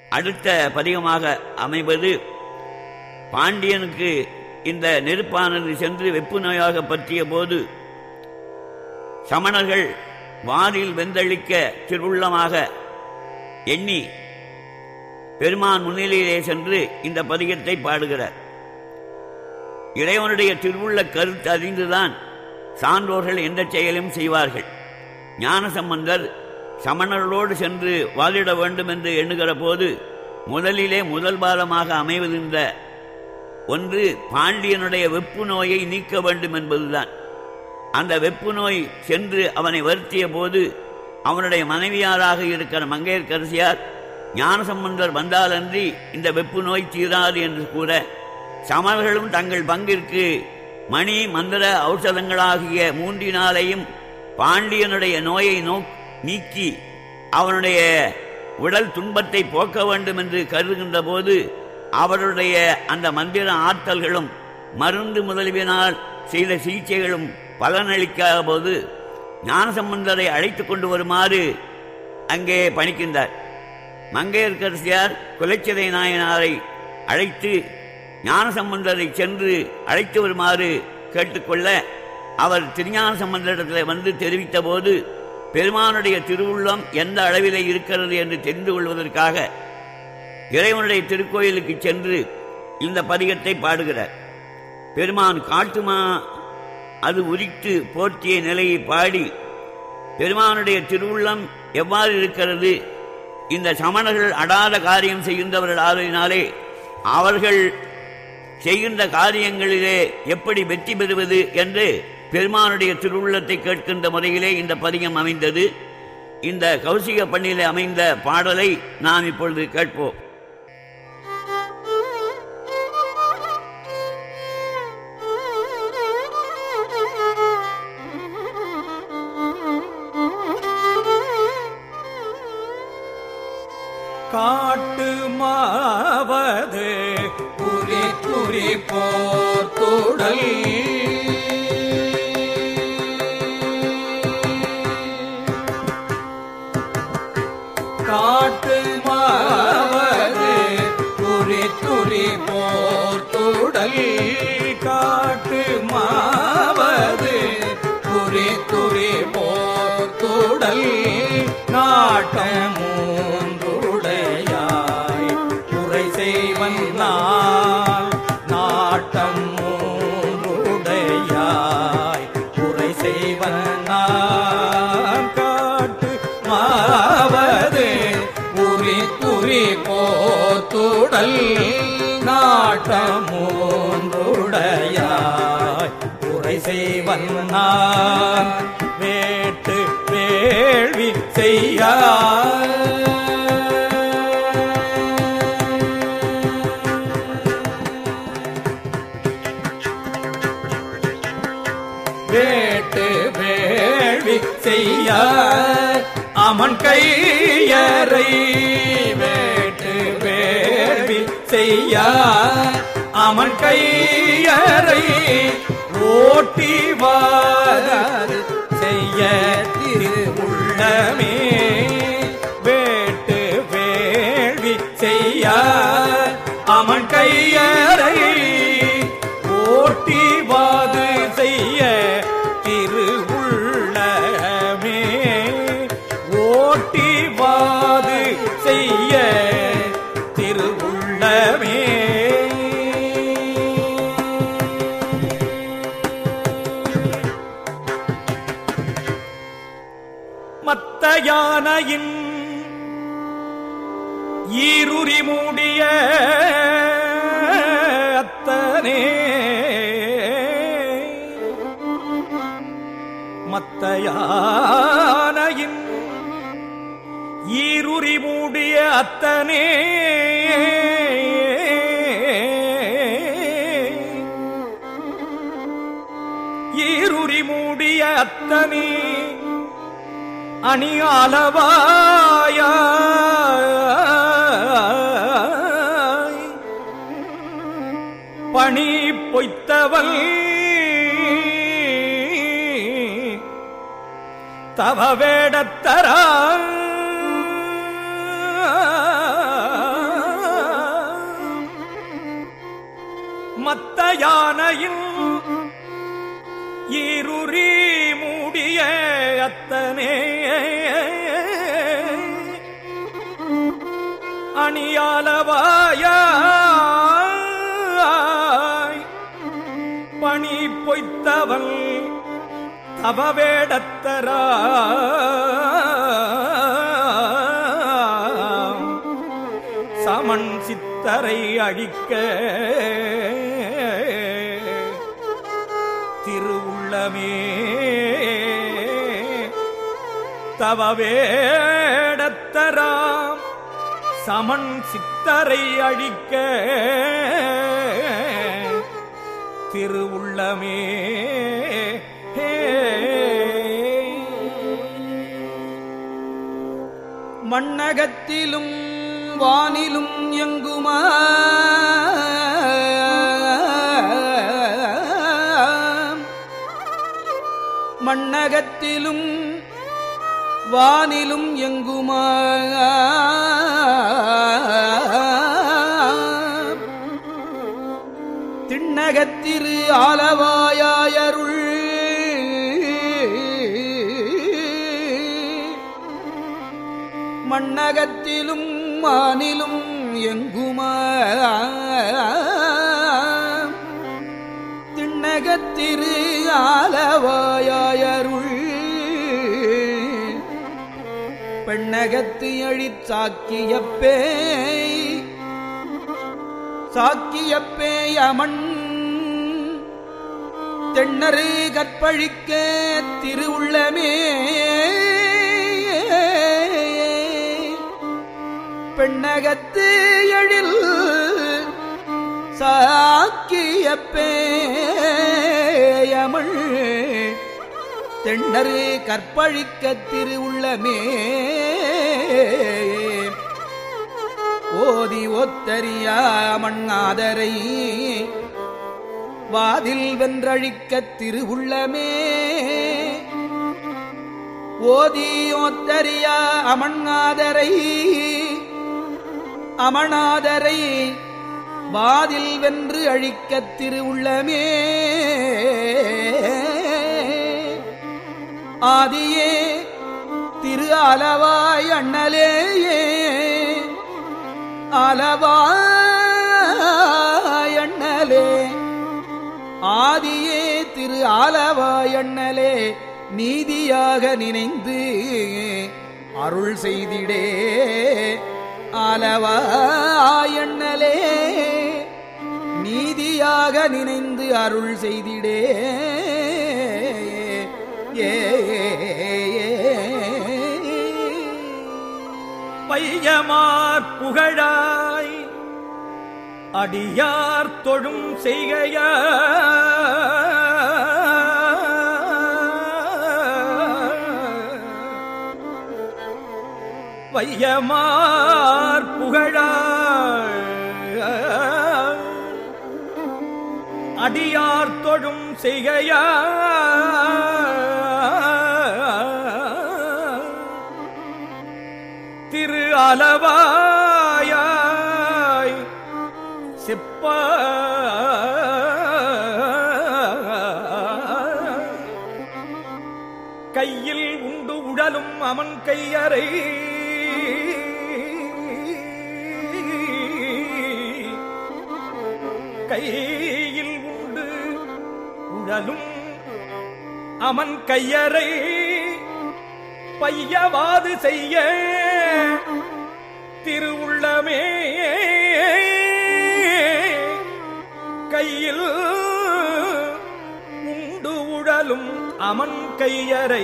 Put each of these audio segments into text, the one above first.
அடுத்த பதிகமாக அமைவது பாண்டியனுக்கு இந்த நெருப்பானது சென்று வெப்பு நோயாக பற்றிய போது சமணர்கள் வாதில் வெந்தளிக்க திருவுள்ளமாக எண்ணி பெருமான் முன்னிலையிலே சென்று இந்த பதிகத்தை பாடுகிறார் இறைவனுடைய திருவுள்ள கருத்து அறிந்துதான் சான்றோர்கள் எந்த செயலும் செய்வார்கள் ஞானசம்பந்தர் சமணர்களோடு சென்று வாதிட வேண்டும் என்று எண்ணுகிற போது முதலிலே முதல் பாதமாக அமைவதிருந்த ஒன்று பாண்டியனுடைய வெப்பு நோயை நீக்க வேண்டும் என்பதுதான் அந்த வெப்பு நோய் சென்று அவனை வருத்திய போது அவனுடைய மனைவியாராக இருக்கிற மங்கையர்கரசியார் ஞானசம்பந்தர் வந்தாலன்றி இந்த வெப்பு நோய் தீராது என்று கூற சமணர்களும் தங்கள் பங்கிற்கு மணி மந்திர ஔஷதங்களாகிய மூன்றினாலையும் பாண்டியனுடைய நோயை நோ நீக்கி அவனுடைய உடல் துன்பத்தை போக்க வேண்டும் என்று கருதுகின்ற போது அவருடைய அந்த மந்திர ஆற்றல்களும் மருந்து முதலியனால் செய்த சிகிச்சைகளும் பலனளிக்காத போது ஞானசம்பந்தரை அழைத்து கொண்டு வருமாறு அங்கே பணிக்கின்றார் மங்கையர்கரசியார் குலச்சிதை நாயனாரை அழைத்து ஞானசம்பந்தரை சென்று அழைத்து வருமாறு கேட்டுக்கொள்ள அவர் திருஞான சம்பந்தரிடத்தில் வந்து தெரிவித்த போது பெருமானுடைய திருவுள்ளம் எந்த அளவிலே இருக்கிறது என்று தெரிந்து கொள்வதற்காக இறைவனுடைய திருக்கோயிலுக்கு சென்று இந்த பதிகத்தை பாடுகிறார் பெருமான் காட்டுமா அது உரித்து போற்றிய நிலையை பாடி பெருமானுடைய திருவுள்ளம் எவ்வாறு இருக்கிறது இந்த சமணர்கள் அடாத காரியம் செய்கின்றவர்கள் ஆதலினாலே அவர்கள் செய்கின்ற காரியங்களிலே எப்படி வெற்றி பெறுவது என்று பெருமானுடைய திருவுள்ளத்தை கேட்கின்ற முறையிலே இந்த பதிகம் அமைந்தது இந்த கௌசிக பண்ணிலே அமைந்த பாடலை நாம் இப்பொழுது கேட்போம் காட்டு மாவது குறி குறி போர்த்துடல் காட்டு மாவது குறி குறி போர்த்துடல் காட்டு மாவது குறி குறி போர்த்துடல் நாட்டம் மூன்றுடையாய் உரை செய்வன் நான் நாட்டம் மூன்றுடையாய் உரை செய்வன் நான் காட்டு மாவது உரி குறி போத்துடல் நாட்டம் மூன்றுடையாய் உரை செய்வன் நான் வேட்டு வேள்வி செய்யா வேட்டு வேள்வி செய்ய அமன் கையறை வேட்டு வேள்வி செய்ய அமன் கையறை ஓட்டிவாது செய்ய திருவுள்ளமே வேட்டு வேள்வி செய்ய அமன் கையறை ஓட்டிவாது செய்ய திருவுள்ளமே ஓட்டிவாது செய்ய திருவுள்ளமே மத்த யானையின் ஈருரி மூடிய அத்தனே மத்தையானையின் ஈருரி மூடிய அத்தனே ஈருரி மூடிய அத்தனே அணியாலவாய பணி பொய்த்தவள் தவ வேடத்தரா யானையில் ஈருரி மூடிய அத்தனே அணியாலவாயாய் பணி பொய்த்தவள் தவவேடத்தரா சமன் சித்தரை அழிக்க திருவுள்ளமே தவவேடத்தராம் சமன் சித்தரை அழிக்க திருவுள்ளமே மண்ணகத்திலும் வானிலும் எங்குமா மண்ணகத்திலும் வானிலும் எங்குமா திண்ணகத்திரு ஆலவாயாயருள் மண்ணகத்திலும் மானிலும் எங்குமா திண்ணகத்திரு ஆலவாயாயருள் பெண்ணகத்து அழிச்சாக்கிய பேய் சாக்கிய பேய் அமன் தென்னரு கற்பழிக்க திருவுள்ளமே பெண்ணகத்து எழில் சாக்கிய பேயமள் தென்னரு கற்பழிக்க திருவுள்ளமே ஓதி ஒத்தறியா மண்ணாதரை வாதில் வென்றழிக்க திருவுள்ளமே ஓதி ஒத்தறியா அமண்ணாதரை அமணாதரை வாதில் வென்று அழிக்க திருவுள்ளமே ஆதியே திரு அளவாய் அண்ணலேயே அளவாய் அண்ணலே ஆதியே திரு ஆலவாய் அண்ணலே நீதியாக நினைந்து அருள் செய்திடே ஆலவாயண்ணலே நீதியாக நினைந்து அருள் செய்திடே ஏ பையமார் புகழாய் அடியார் தொழும் செய்கையா வையமார் புகழாய் அடியார் தொழும் செய்கையா திரு அளவாயாய் செப்ப கையில் உண்டு உடலும் அமன் கையறை கையில் உண்டு உடலும் அமன் கையறை பையவாது செய்ய திருவுள்ளமே கையில் உண்டு உடலும் அமன் கையறை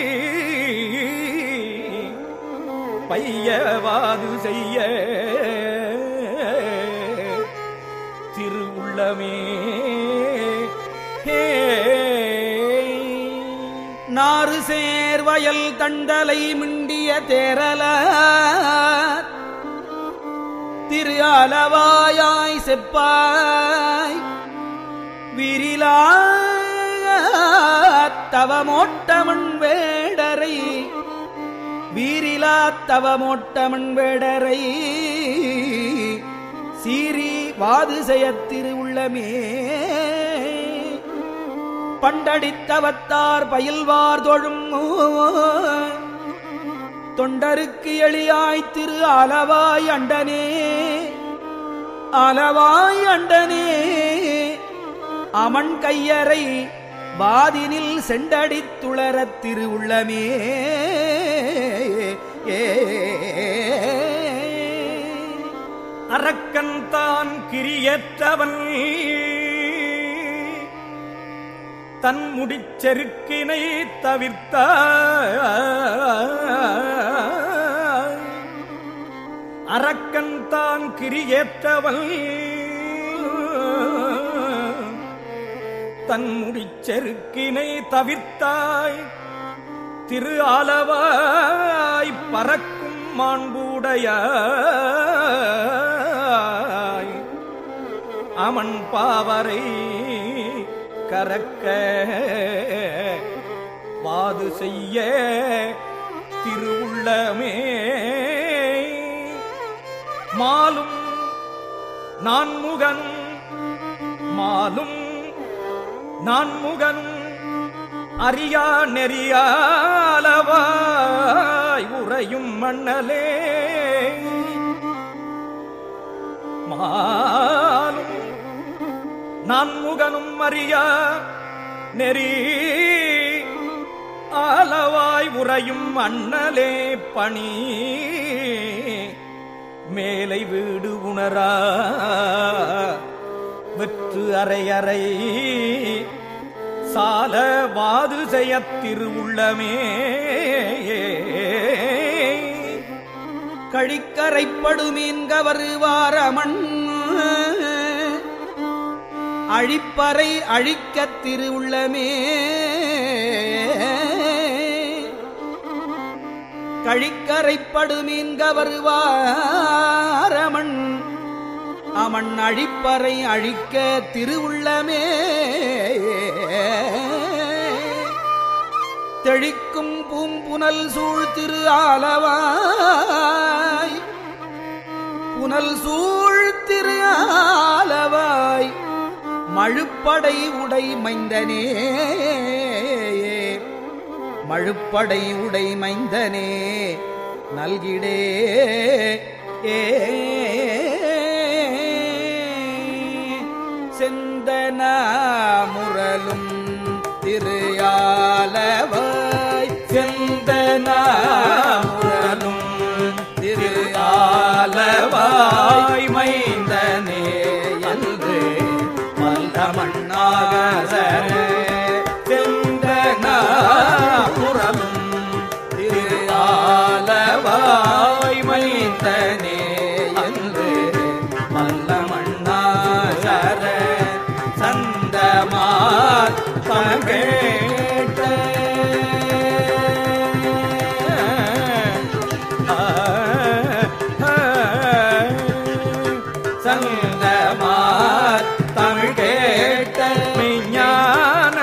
பையவாது செய்ய திருவுள்ளமே ஹே நாறு சேர்வயல் தண்டலை மிண்டிய தேரல திரு அளவாயாய் செப்பாய் விரிலா தவமோட்டமன் வேடரை வீரிலா தவமோட்டமன் வேடரை சீரி வாது செய்யத்திரு உள்ளமே பண்டடித்தவத்தார் பயில்வார் தொழும் தொண்டருக்கு எளியாய் திரு அளவாய் அண்டனே அளவாய் அண்டனே அமன் கையறை வாதினில் செண்டடித் துளரத் திரு உள்ளமே ஏ அரக்கன் தான் கிரியற்றவன் தன் முடிச்செருக்கினை தவிர்த்த அரக்கன் தான் கிரியேற்றவன் தன் முடிச்செருக்கினை தவிர்த்தாய் திரு ஆலவாய் பறக்கும் மாண்புடைய அமன் பாவரை கரக்க வாது செய்ய திருவுள்ளமே மாலும் நான்முகன் மாலும் நான்முகன் அறியா நெறியாலவாய் உறையும் மண்ணலே மாலும் நான்முகனும் அறியா நெறி ஆலவாய் உறையும் அண்ணலே பணி மேலை வீடு உணரா வெற்று அறை அறை சால வாது செய்ய திருவுள்ளமே கழிக்கரைப்படுமீன்கவருவார மண் அழிப்பறை அழிக்கத் திரு உள்ளமே கழிக்கரைப்படுமீன்கவருவார மண் அமன் அழிப்பறை அழிக்க திருவுள்ளமே தெளிக்கும் பூம்புனல் சூழ் திரு ஆலவாய் புனல் சூழ் திரு ஆலவாய் மழுப்படை உடை மைந்தனே மழுப்படை உடை மைந்தனே நல்கிடே ஏ செந்தன முரலும் திரு ஆலவாய் செந்தன முரலும் திரு ஆலவாய் மைந்தனே என்று மல்ல மண்ணாக செந்தன முரலும் திரு ஆலவாய் மைந்தனே என்று மல்ல மண்ணாக சந்தமார் பங்கேட்ட சங்கமார் தமிழ் கேட்ட மெய்ஞான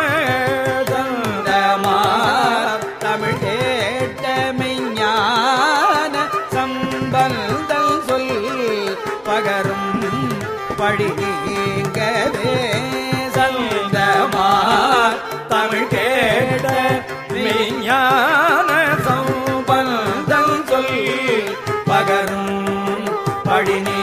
சங்கமார் தமிழ் கேட்ட மெய்ஞான சம்பந்தல் சொல் பகரும் பழி நீங்கவே சந்தமார் தமிழ் கேட்ட மெய்ஞான சம்பந்தல் சொல் பகரும் பழி நீ